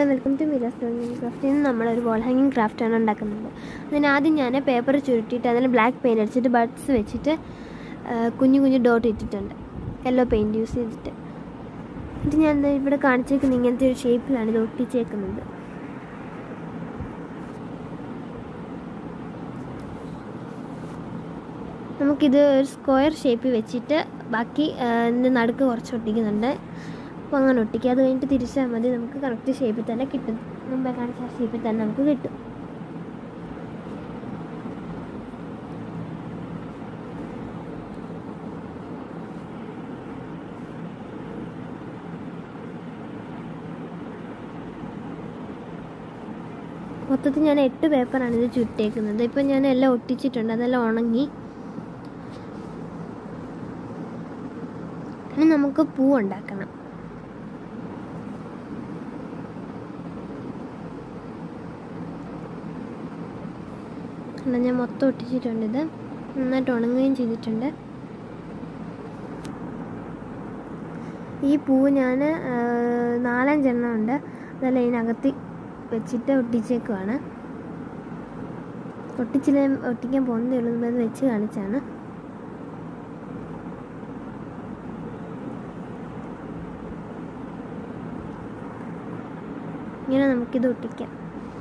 welcome to മിരാസ് drawing craft ഇന്ന് നമ്മളൊരു വോൾ ഹാങ്ങിങ് ക്രാഫ്റ്റാണ് ഉണ്ടാക്കുന്നത് അതിന് ആദ്യം ഞാൻ പേപ്പർ ചുരുട്ടിയിട്ട് അതിന് ബ്ലാക്ക് പെയിൻറ്റ് അടിച്ചിട്ട് ബഡ്സ് വെച്ചിട്ട് ആ, കുഞ്ഞു കുഞ്ഞു ഡോട്ട് ഇട്ടിട്ടുണ്ട് യെല്ലോ പെയിൻറ്റ് യൂസ് ചെയ്തിട്ട് എന്നിട്ട് ഞാൻ ദേ ഇവിടെ കാണിച്ചേക്കുന്ന ഇങ്ങനത്തെ ഒരു ഷേപ്പിലാണ് ഇത് ഒട്ടിച്ചേക്കുന്നത് നമുക്കിത് ഒരു സ്ക്വയർ ഷേപ്പിൽ വെച്ചിട്ട് ബാക്കി ആ, ഇതിൻ്റെ നടുക്ക് കുറച്ച് ഒട്ടിക്കുന്നുണ്ട് അപ്പോൾ അങ്ങനെ ഒട്ടിക്കുക അത് കഴിഞ്ഞിട്ട് തിരിച്ചാൽ മതി നമുക്ക് കറക്റ്റ് ഷേപ്പിൽ തന്നെ കിട്ടും മുമ്പേ കാണിച്ച ആ ഷേപ്പിൽ തന്നെ നമുക്ക് കിട്ടും മൊത്തത്തിൽ ഞാൻ എട്ട് പേപ്പറാണ് ഇത് ചുറ്റേക്കുന്നത് ഇപ്പം ഞാൻ എല്ലാം ഒട്ടിച്ചിട്ടുണ്ട് അതെല്ലാം ഉണങ്ങി ഇനി നമുക്ക് പൂ ഉണ്ടാക്കണം എന്നാൽ ഞാൻ മൊത്തം ഒട്ടിച്ചിട്ടുണ്ട് ഇത് നന്നായിട്ട് ഉണങ്ങുകയും ചെയ്തിട്ടുണ്ട് ഈ പൂവ് ഞാൻ നാലഞ്ചെണ്ണം ഉണ്ട് അതെല്ലാം ഇതിനകത്ത് വെച്ചിട്ട് ഒട്ടിച്ചേക്കുവാണ് ഒട്ടിച്ചില്ല ഒട്ടിക്കാൻ പോകുന്നതേ ഉള്ളൂ അത് വെച്ച് കാണിച്ചാണ് ഇങ്ങനെ നമുക്കിത് ഒട്ടിക്കാം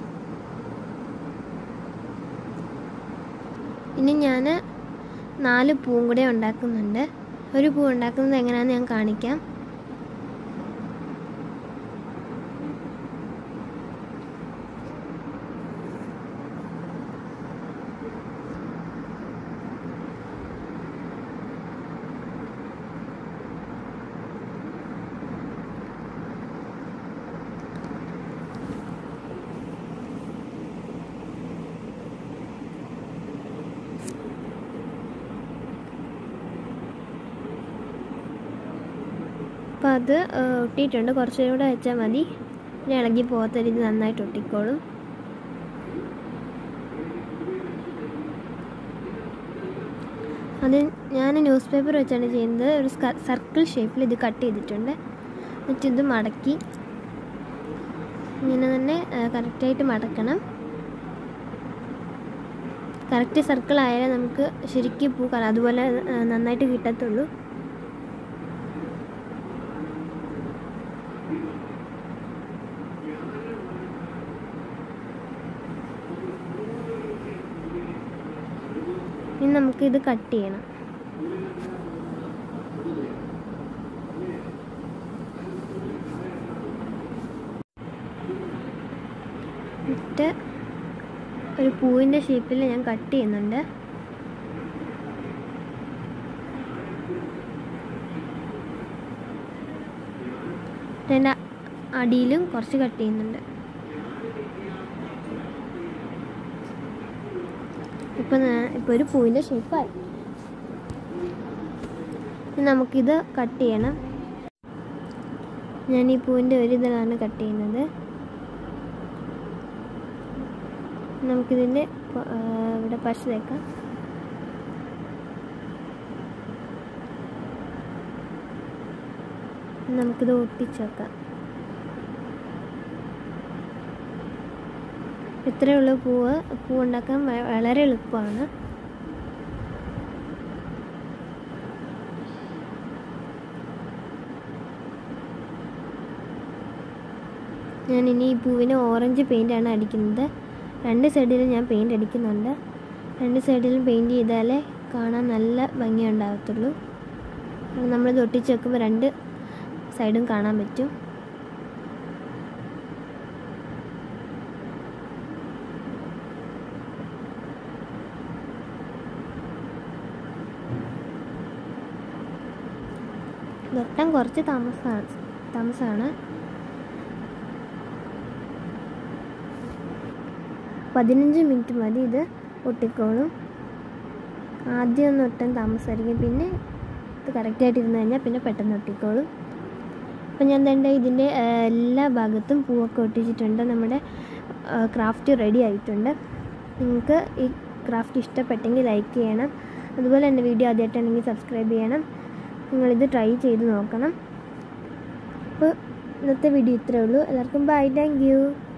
ഇനി ഞാൻ നാല് പൂവും കൂടെ ഉണ്ടാക്കുന്നുണ്ട് ഒരു പൂ ഉണ്ടാക്കുന്നത് എങ്ങനെയാണെന്ന് ഞാൻ കാണിക്കാം അപ്പോൾ അത് ആ, ഒട്ടിയിട്ടുണ്ട് കുറച്ചും കൂടെ വെച്ചാൽ മതി പിന്നെ ഇളകി പോകാത്ത രീതി നന്നായിട്ട് ഒട്ടിക്കോളും അത് ഞാൻ ന്യൂസ് പേപ്പർ വെച്ചാണ് ചെയ്യുന്നത് ഒരു സർക്കിൾ ഷേപ്പിൽ ഇത് കട്ട് ചെയ്തിട്ടുണ്ട് എന്നിട്ട് ഇത് മടക്കി ഇങ്ങനെ തന്നെ കറക്റ്റായിട്ട് മടക്കണം കറക്റ്റ് സർക്കിൾ ആയാലേ നമുക്ക് ശരിക്കും പൂ കള അതുപോലെ ആ, നന്നായിട്ട് കിട്ടത്തുള്ളൂ ഇനി നമുക്കിത് കട്ട് ചെയ്യണം എന്നിട്ട് ഒരു പൂവിൻ്റെ ഷേപ്പിൽ ഞാൻ കട്ട് ചെയ്യുന്നുണ്ട് അതിൻ്റെ അടിയിലും കുറച്ച് കട്ട് ചെയ്യുന്നുണ്ട് ഇപ്പം ഇപ്പോൾ ഒരു പൂവിൻ്റെ ഷേപ്പായി ഇനി നമുക്കിത് കട്ട് ചെയ്യണം ഞാൻ ഈ പൂവിൻ്റെ ഒരു ഇതിലാണ് കട്ട് ചെയ്യുന്നത് നമുക്കിതിൻ്റെ പ- ആ, ഇവിടെ പശ തേക്കാം നമുക്കിത് ഒട്ടിച്ച് വെക്കാം ഇത്രയുള്ള പൂവ് പൂ ഉണ്ടാക്കാൻ വ- വളരെ എളുപ്പമാണ് ഞാൻ ഇനി ഈ പൂവിന് ഓറഞ്ച് പെയിൻ്റാണ് അടിക്കുന്നത് രണ്ട് സൈഡിലും ഞാൻ പെയിൻ്റ് അടിക്കുന്നുണ്ട് രണ്ട് സൈഡിലും പെയിൻറ് ചെയ്താലേ കാണാൻ നല്ല ഭംഗി ഉണ്ടാകത്തുള്ളൂ കാരണം നമ്മളിത് ഒട്ടിച്ച് വെക്കുമ്പോൾ രണ്ട് സൈഡും കാണാൻ പറ്റും വെട്ടാൻ കുറച്ച് താമസമാണ് താമസമാണ് പതിനഞ്ച് മിനിറ്റ് മതി ഇത് ഒട്ടിക്കോളും ആദ്യം ഒന്ന് ഒട്ടാൻ താമസമായിരിക്കും പിന്നെ ഇത് കറക്റ്റായിട്ട് ഇരുന്ന് കഴിഞ്ഞാൽ പിന്നെ പെട്ടെന്ന് ഒട്ടിക്കോളും അപ്പം ഞാൻ വേണ്ട ഇതിൻ്റെ ആ, എല്ലാ ഭാഗത്തും പൂവൊക്കെ ഒട്ടിച്ചിട്ടുണ്ട് നമ്മുടെ ക്രാഫ്റ്റ് റെഡി ആയിട്ടുണ്ട് നിങ്ങൾക്ക് ഈ ക്രാഫ്റ്റ് ഇഷ്ടപ്പെട്ടെങ്കിൽ ലൈക്ക് ചെയ്യണം അതുപോലെ എൻ്റെ വീഡിയോ ആദ്യമായിട്ടാണെങ്കിൽ സബ്സ്ക്രൈബ് ചെയ്യണം നിങ്ങളിത് ട്രൈ ചെയ്ത് നോക്കണം അപ്പോൾ ഇന്നത്തെ വീഡിയോ ഇത്രേ ഉള്ളൂ എല്ലാവർക്കും ബൈ താങ്ക് യു